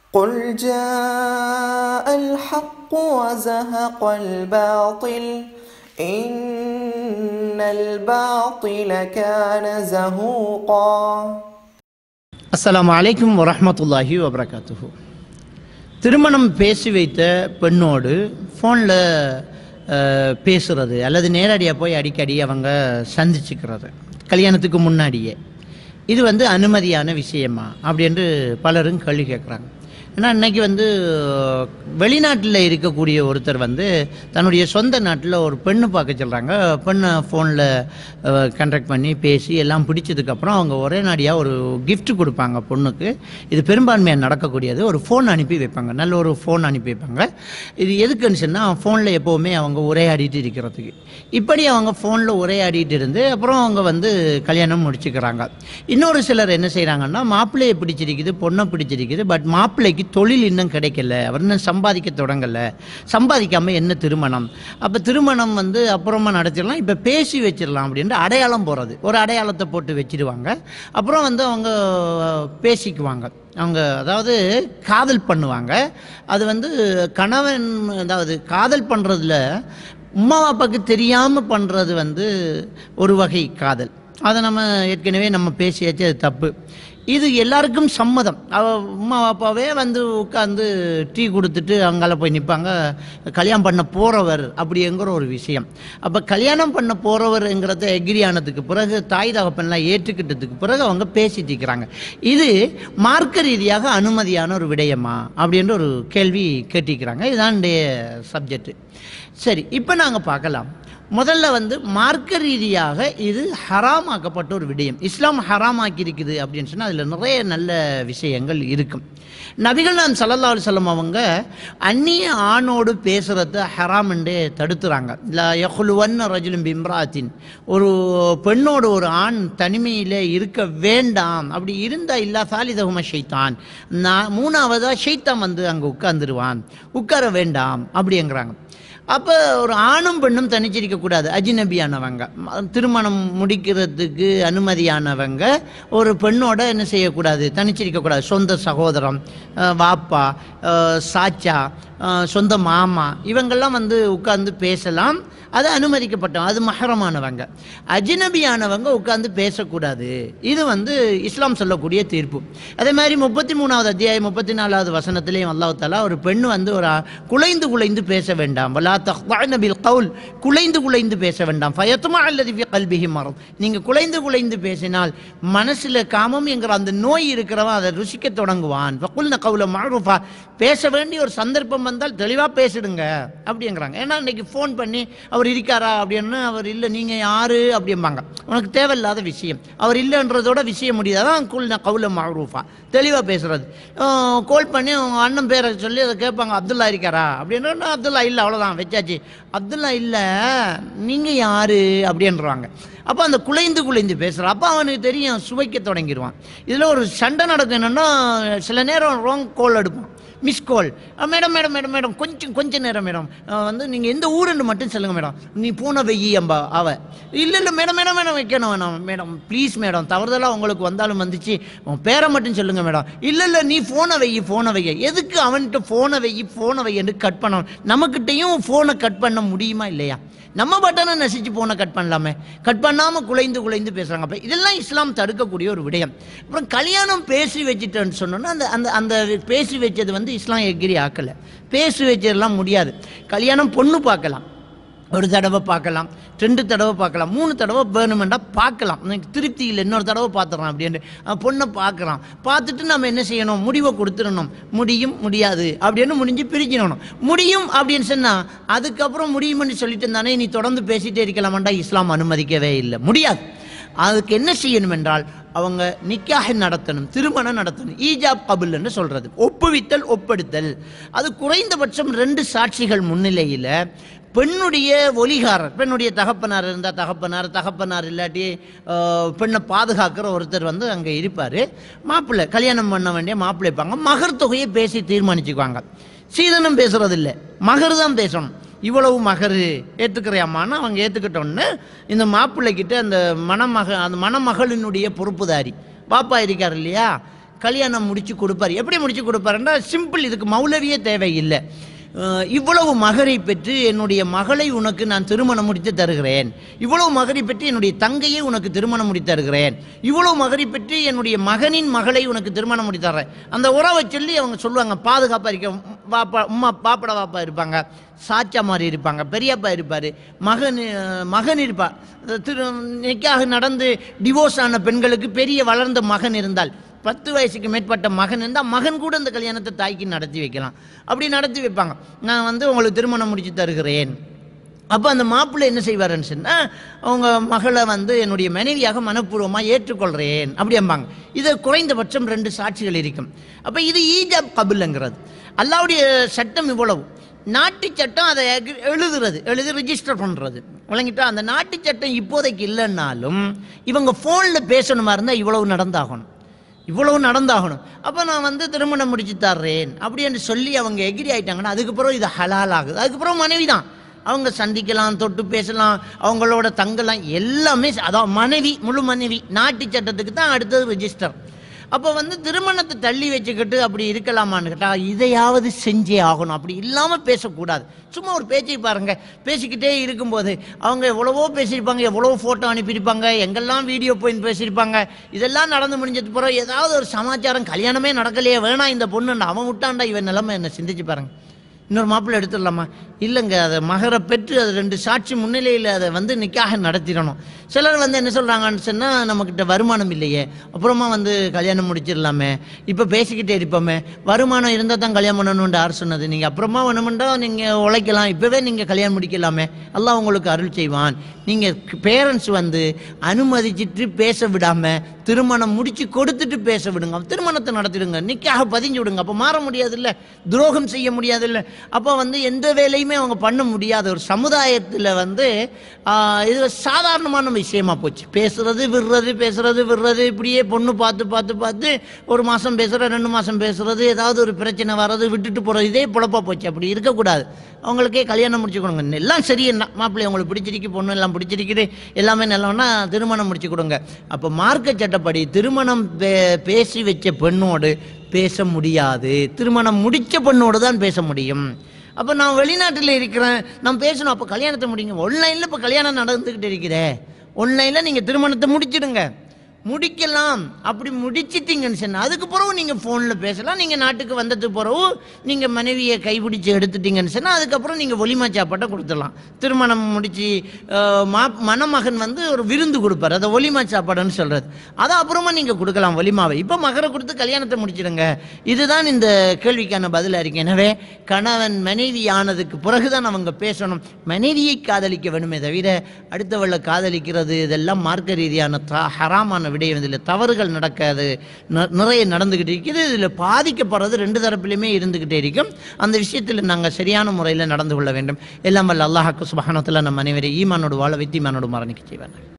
قل جاء الحق وزهق الباطل إن الباطل كان زهوقا அஸ்ஸலாமு அலைக்கும் வரஹ்மத்துல்லாஹி வபரகாத்துஹு திருமணம் பேசி வைத்த பெண்ணோடு ஃபோனில் பேசுறது அல்லது நேரடியாக போய் அடிக்கடி அவங்க சந்திச்சுக்கிறது கல்யாணத்துக்கு முன்னாடியே இது வந்து அனுமதியான விஷயமா அப்படின்னு பலரும் கேள்வி கேட்குறாங்க ஏன்னா இன்னைக்கு வந்து வெளிநாட்டில் இருக்கக்கூடிய ஒருத்தர் வந்து தன்னுடைய சொந்த நாட்டில் ஒரு பெண்ணு பார்க்க சொல்கிறாங்க பெண்ணை ஃபோனில் கண்டக்ட் பண்ணி பேசி எல்லாம் பிடிச்சதுக்கப்புறம் அவங்க ஒரே நாடியாக ஒரு gift கொடுப்பாங்க பொண்ணுக்கு இது பெரும்பான்மையாக நடக்கக்கூடியது ஒரு ஃபோன் அனுப்பி வைப்பாங்க நல்ல ஒரு ஃபோன் அனுப்பி வைப்பாங்க இது எதுக்குன்னு சொன்னால் ஃபோனில் எப்போவுமே அவங்க உரையாடிட்டு இருக்கிறதுக்கு இப்படி அவங்க ஃபோனில் உரையாடிட்டு இருந்து அப்புறம் அவங்க வந்து கல்யாணம் முடிச்சுக்கிறாங்க இன்னொரு சிலர் என்ன செய்கிறாங்கன்னா மாப்பிள்ளையை பிடிச்சிருக்குது பொண்ணை பிடிச்சிருக்குது பட் மாப்பிள்ளைக்கு தொழில் இன்னும் கிடைக்கல அவர் இன்னும் சம்பாதிக்க தொடங்கலை சம்பாதிக்காமல் என்ன திருமணம் அப்போ திருமணம் வந்து அப்புறமா நடத்திடலாம் இப்போ பேசி வச்சிடலாம் அப்படின்ட்டு அடையாளம் போகிறது ஒரு அடையாளத்தை போட்டு வச்சிடுவாங்க அப்புறம் வந்து அவங்க பேசிக்குவாங்க அவங்க அதாவது காதல் பண்ணுவாங்க அது வந்து கணவன் அதாவது காதல் பண்ணுறதுல உம்மா அப்பாவுக்கு தெரியாமல் பண்ணுறது வந்து ஒரு வகை காதல் அதை நம்ம ஏற்கனவே நம்ம பேசியாச்சு அது தப்பு இது எல்லாருக்கும் சம்மதம் அவ உமா அப்பாவே வந்து உட்காந்து டீ கொடுத்துட்டு அங்கால போய் நிற்பாங்க கல்யாணம் பண்ண போகிறவர் அப்படிங்கிற ஒரு விஷயம் அப்போ கல்யாணம் பண்ண போகிறவருங்கிறத எக்ரி ஆனதுக்கு பிறகு தாய் தகப்பன்லாம் ஏற்றுக்கிட்டதுக்கு பிறகு அவங்க பேசிட்டு இருக்கிறாங்க இது மார்க்க ரீதியாக அனுமதியான ஒரு விடயமா அப்படின்ற ஒரு கேள்வி கேட்டிருக்கிறாங்க இதுதான் சப்ஜெக்ட் சரி இப்போ நாங்கள் பார்க்கலாம் முதல்ல வந்து மார்க்க ரீதியாக இது ஹராமாக்கப்பட்ட ஒரு விடயம் இஸ்லாம் ஹராமாக்கி இருக்குது அப்படின்னு சொன்னால் அதில் நிறைய நல்ல விஷயங்கள் இருக்கும் நபிகள் நான் சல்லல்லா அலுவலம் அவங்க அந்நிய ஆணோடு பேசுகிறத ஹராம்ன்றே தடுத்துறாங்க இல்லை யஹுலுவன் ரஜுலும் பிம்ராத்தின் ஒரு பெண்ணோடு ஒரு ஆண் தனிமையில் இருக்க வேண்டாம் அப்படி இருந்தால் இல்லா சாலிதகும ஷைத்தான் நான் மூணாவதாக ஷைத்தான் வந்து அங்கே உட்கார்ந்துருவான் உட்கார வேண்டாம் அப்படிங்கிறாங்க அப்போ ஒரு ஆணும் பெண்ணும் தனிச்சிருக்கக்கூடாது அஜினபியானவங்க ம- திருமணம் முடிக்கிறதுக்கு அனுமதியானவங்க ஒரு பெண்ணோட என்ன செய்யக்கூடாது தனிச்சிருக்கக்கூடாது சொந்த சகோதரம் அஹ், வாப்பா அஹ், சாச்சா அஹ், சொந்த மாமா இவங்கெல்லாம் வந்து உட்கார்ந்து பேசலாம் அது அனுமதிக்கப்பட்டோம் அது மஹரமானவங்க அஜினபியானவங்க உட்கார்ந்து பேசக்கூடாது இது வந்து இஸ்லாம் சொல்லக்கூடிய தீர்ப்பு அதே மாதிரி முப்பத்தி மூணாவது அத்தியாயம் முப்பத்தி நாலாவது வசனத்திலையும் அல்லாஹ் தாலா ஒரு பெண் வந்து ஒரு ஆ- குலைந்து குலைந்து பேச வேண்டாம் வலா தஹ்தஅன பில் கவுல் குலைந்து குலைந்து பேச வேண்டாம் ஃபயத்மா அல்லதி ஃபி கல்பிஹி மரத் நீங்க குலைந்து குலைந்து பேசினால் மனசுல காமம் என்கிற அந்த நோய் இருக்கிறவன் அதை ருசிக்க தொடங்குவான் வகுல்ன கவுல மஅரூஃபா பேச வேண்டிய ஒரு சந்தர்ப்பம் வந்தால் தெளிவா பேசிடுங்க அப்படிங்கிறாங்க ஏன்னா இன்னைக்கு ஃபோன் பண்ணி அவர் இருக்காரா அப்படின்னு அவர் இல்லை நீங்க யாரு அப்படிம்பாங்க உனக்கு தேவையில்லாத விஷயம் அவர் இல்லைன்றதோட விஷயம் முடியாதான் குல்ன கவுல மஅரூஃபா தெளிவாக பேசுறது கால் பண்ணி அவங்க அண்ணன் பேரை சொல்லி அதை கேட்பாங்க அப்துல்லா இருக்காரா அப்படின்னா அப்துல்லா இல்லை அவ்வளோதான் வச்சாச்சு அப்துல்லா இல்லை நீங்கள் யாரு அப்படின்றாங்க அப்போ அந்த குலைந்து குலைந்து பேசுகிறான் அப்போ அவனுக்கு தெரியும் சுவைக்க தொடங்கிடுவான் இதில் ஒரு சண்டை நடக்கும் என்னென்னா சில நேரம் ராங் கால் எடுப்பான் miss call madam madam madam madam கொஞ்சம் கொஞ்ச நேரம் மேடம் அஹ் வந்து நீங்கள் எந்த ஊருன்னு மட்டும் சொல்லுங்க மேடம் நீ பூனை வெய்யி அம்பா அவ இல்லை இல்லை மேடம் மேடம் மேடம் வைக்கணும் வேணாம் மேடம் ப்ளீஸ் மேடம் தவறுதலாக உங்களுக்கு வந்தாலும் வந்துச்சு உன் பேரை மட்டும் சொல்லுங்க மேடம் இல்லை இல்லை நீ ஃபோனை வெய்யி ஃபோனை வைய எதுக்கு அவன்கிட்ட ஃபோனை வெய்யி ஃபோனை வையன்னு கட் பண்ணணும் நம்மக்கிட்டையும் ஃபோனை கட் பண்ண முடியுமா இல்லையா நம்ம பட்டனை நசிச்சு ஃபோனை கட் பண்ணலாமே கட் பண்ணாமல் குலைந்து குலைந்து பேசுகிறாங்க அப்போ இதெல்லாம் இஸ்லாம் தடுக்கக்கூடிய ஒரு விடயம் அப்புறம் கல்யாணம் பேசி வச்சுட்டேன்னு சொன்னோன்னா அந்த அந்த அந்த பேசி வச்சது வந்து இஸ்லாம் எகிரி ஆக்கலை பேசி வச்சதெல்லாம் முடியாது கல்யாணம் பொண்ணு பார்க்கலாம் ஒரு தடவை பார்க்கலாம் ரெண்டு தடவை பார்க்கலாம் மூணு தடவை வேணுமெண்டா பார்க்கலாம் எனக்கு திருப்தி இல்லை இன்னொரு தடவை பார்த்துறான் அப்படின்ட்டு அவன் பொண்ணை பார்க்குறான் பார்த்துட்டு நம்ம என்ன செய்யணும் முடிவை கொடுத்துடணும் முடியும் முடியாது அப்படின்னு முடிஞ்சு பிரிச்சிடணும் முடியும் அப்படின்னு சொன்னால் அதுக்கப்புறம் முடியும்னு சொல்லிட்டு இருந்தானே நீ தொடர்ந்து பேசிட்டே இருக்கலாமாண்டா இஸ்லாம் அனுமதிக்கவே இல்லை முடியாது அதுக்கு என்ன செய்யணும் என்றால் அவங்க நிக்காக நடத்தணும் திருமணம் நடத்தணும் ஈஜாப் கபுல் என்று சொல்றது ஒப்புவித்தல் ஒப்படுத்தல் அது குறைந்தபட்சம் ரெண்டு சாட்சிகள் முன்னிலையில் பெண்ணுடைய ஒலிகாரர் பெண்ணுடைய தகப்பனார் இருந்தால் தகப்பனார் தகப்பனார் இல்லாட்டி ஆஹ், பெண்ணை பாதுகாக்கிற ஒருத்தர் வந்து அங்கே இருப்பார் மாப்பிள்ளை கல்யாணம் பண்ண வேண்டிய மாப்பிள்ளை இருப்பாங்க மகர் தொகையை பேசி தீர்மானிச்சுக்குவாங்க சீதனம் பேசுறது இல்லை மகர் தான் பேசணும் இவ்வளவு மகரு ஏற்றுக்கிறையாமான்னு அவங்க ஏற்றுக்கிட்டோன்னு இந்த மாப்பிள்ளைக்கிட்ட அந்த மணமக அந்த மணமகளினுடைய பொறுப்புதாரி பாப்பா இருக்கார் இல்லையா கல்யாணம் முடிச்சு கொடுப்பார் எப்படி முடிச்சு கொடுப்பாருன்னா சிம்பிள் இதுக்கு மௌலவியே தேவையில்லை அஹ் இவ்வளவு மகரை பெற்று என்னுடைய மகளை உனக்கு நான் திருமணம் முடித்து தருகிறேன் இவ்வளவு மகரை பெற்று என்னுடைய தங்கையை உனக்கு திருமணம் முடித்து தருகிறேன் இவ்வளவு மகரை பெற்று என்னுடைய மகனின் மகளை உனக்கு திருமணம் முடித்து தர்றேன் அந்த உறவை சொல்லி அவங்க சொல்லுவாங்க பாதுகாப்பாக இருக்க பாப்பா உம்மா பாப்பட பாப்பா இருப்பாங்க சாச்சா மாதிரி இருப்பாங்க பெரியப்பா இருப்பார் மகன் அஹ், மகன் இருப்பா திரு நிக்காக நடந்து டிவோர்ஸ் ஆன பெண்களுக்கு பெரிய வளர்ந்த மகன் இருந்தால் பத்து வயசுக்கு மேற்பட்ட மகன் இருந்தால் மகன் கூட இந்த கல்யாணத்தை தாய்க்கு நடத்தி வைக்கலாம் அப்படி நடத்தி வைப்பாங்க நான் வந்து உங்களுக்கு திருமணம் முடிச்சு தருகிறேன் அப்போ அந்த மாப்பிள்ளை என்ன செய்வாருன்னு சொன்னால் அவங்க மகளை வந்து என்னுடைய மனைவியாக மனப்பூர்வமாக ஏற்றுக்கொள்கிறேன் அப்படிம்பாங்க இது குறைந்தபட்சம் ரெண்டு சாட்சிகள் இருக்கும் அப்போ இது ஈஜாப் கபில்ங்கிறது அல்லாவுடைய சட்டம் இவ்வளவு நாட்டு சட்டம் அதை எகு- எழுதுறது எழுதி ரிஜிஸ்டர் பண்ணுறது விளங்கிட்டா அந்த நாட்டு சட்டம் இப்போதைக்கு இல்லைன்னாலும் இவங்க ஃபோனில் பேசணுமா இருந்தால் இவ்வளவு நடந்தாகணும் இவ்வளவு நடந்தாகணும் அப்போ நான் வந்து திருமணம் முடிச்சு தர்றேன் அப்படின்னு சொல்லி அவங்க எகிரி ஆயிட்டாங்கன்னா அதுக்கப்புறம் இது ஹலால் ஆகுது அதுக்கப்புறம் மனைவி தான் அவங்க சந்திக்கலாம் தொட்டு பேசலாம் அவங்களோட தங்கலாம் எல்லாமே ச- அதான் மனைவி முழு மனைவி நாட்டு சட்டத்துக்கு தான் அடுத்தது ரெஜிஸ்டர் அப்போ வந்து திருமணத்தை தள்ளி வச்சுக்கிட்டு அப்படி இருக்கலாமான்னு கேட்டால் இதையாவது செஞ்சே ஆகணும் அப்படி இல்லாமல் பேசக்கூடாது சும்மா ஒரு பேச்சை பாருங்க பேசிக்கிட்டே இருக்கும்போது அவங்க எவ்வளவோ பேசியிருப்பாங்க எவ்வளவோ ஃபோட்டோ அனுப்பியிருப்பாங்க எங்கெல்லாம் வீடியோ போய் பேசியிருப்பாங்க இதெல்லாம் நடந்து முடிஞ்சது பிறகு ஏதாவது ஒரு சமாச்சாரம் கல்யாணமே நடக்கலையே வேணாம் இந்த பொண்ணுண்டா அவன் விட்டான்டா இவன் நிலைமை என்ன சிந்திச்சு பாருங்க இன்னொரு மாப்பிள்ளை எடுத்துடலாமா இல்லைங்க அதை மகரை பெற்று அது ரெண்டு சாட்சி முன்னிலையில் அதை வந்து நிக்காக நடத்திடணும் சிலர் வந்து என்ன சொல்கிறாங்கன்னு சொன்னால் நம்மக்கிட்ட வருமானம் இல்லையே அப்புறமா வந்து கல்யாணம் முடிச்சிடலாமே இப்போ பேசிக்கிட்டே இருப்போமே வருமானம் இருந்தால் தான் கல்யாணம் பண்ணணும்னு யார் சொன்னது நீங்கள் அப்புறமா வேணுமெண்டா நீங்கள் உழைக்கலாம் இப்போவே நீங்கள் கல்யாணம் முடிக்கலாமே அல்லாஹ் உங்களுக்கு அருள் செய்வான் நீங்கள் பேரண்ட்ஸ் வந்து அனுமதிச்சிட்டு பேச விடாமல் திருமணம் முடிச்சு கொடுத்துட்டு பேச விடுங்க திருமணத்தை நடத்திடுங்க நிக்காக பதிஞ்சு விடுங்க அப்போ மாற முடியாதுல்ல துரோகம் செய்ய முடியாதுல்ல அப்போ வந்து எந்த வேலையுமே அவங்க பண்ண முடியாத ஒரு சமுதாயத்தில் வந்து ஆஹ், இது சாதாரணமான விஷயமா போச்சு பேசுறது விடுறது பேசுறது விடுறது இப்படியே பொண்ணு பார்த்து பார்த்து பார்த்து ஒரு மாதம் பேசுகிற ரெண்டு மாதம் பேசுறது ஏதாவது ஒரு பிரச்சனை வர்றது விட்டுட்டு போகிறது இதே பொழப்பா போச்சு அப்படி இருக்கக்கூடாது அவங்களுக்கே கல்யாணம் முடிச்சு கொடுங்க எல்லாம் சரி என்ன மாப்பிள்ளை உங்களுக்கு பிடிச்சிருக்கு பொண்ணு எல்லாம் பிடிச்சிருக்குது எல்லாமே நல்லவனா திருமணம் முடிச்சு கொடுங்க அப்போ மார்க்க சட்டப்படி திருமணம் பே- பேசி வச்ச பெண்ணோடு பேச முடியாது திருமணம் முடிச்ச பெண்ணோடு தான் பேச முடியும் அப்போ நான் வெளிநாட்டில் இருக்கிறேன் நான் பேசணும் அப்போ கல்யாணத்தை முடிங்க ஆன்லைனில் இப்போ கல்யாணம் நடந்துக்கிட்டு இருக்குதே ஆன்லைனில் நீங்கள் திருமணத்தை முடிச்சிடுங்க முடிக்கலாம் அப்படி முடிச்சிட்டீங்கன்னு சொன்னால் அதுக்கு பிறகு நீங்கள் ஃபோனில் பேசலாம் நீங்கள் நாட்டுக்கு வந்தது பிறகு நீங்கள் மனைவியை கைப்பிடிச்சு எடுத்துட்டீங்கன்னு சொன்னால் அதுக்கப்புறம் நீங்கள் ஒலிமா சாப்பாட்டை கொடுத்துடலாம் திருமணம் முடிச்சு அஹ், மா மணமகன் வந்து ஒரு விருந்து கொடுப்பார் அதை ஒலிமா சாப்பாடுன்னு சொல்கிறது அதை அப்புறமா நீங்கள் கொடுக்கலாம் ஒலிமாவை இப்போ மகரை கொடுத்து கல்யாணத்தை முடிச்சிடுங்க இதுதான் இந்த கேள்விக்கான பதிலாக இருக்கு எனவே கணவன் மனைவி ஆனதுக்கு பிறகுதான் அவங்க பேசணும் மனைவியை காதலிக்க வேணுமே தவிர அடுத்தவளை காதலிக்கிறது இதெல்லாம் மார்க்க ரீதியான த ஹராமான விடயம் இதில் தவறுகள் நடக்காது ந- நிறைய நடந்துக்கிட்டு இருக்குது இதில் பாதிக்கப்படுறது ரெண்டு தரப்பிலுமே இருந்துக்கிட்டே இருக்கும் அந்த விஷயத்தில் நாங்கள் சரியான முறையில் நடந்து கொள்ள வேண்டும் எல்லாம் வல்ல அல்லாஹாக்கு சுபஹானத்தில் நம் அனைவரை ஈமானோடு வாழ வைத்து ஈமானோடு மரணிக்க செய்வார்கள்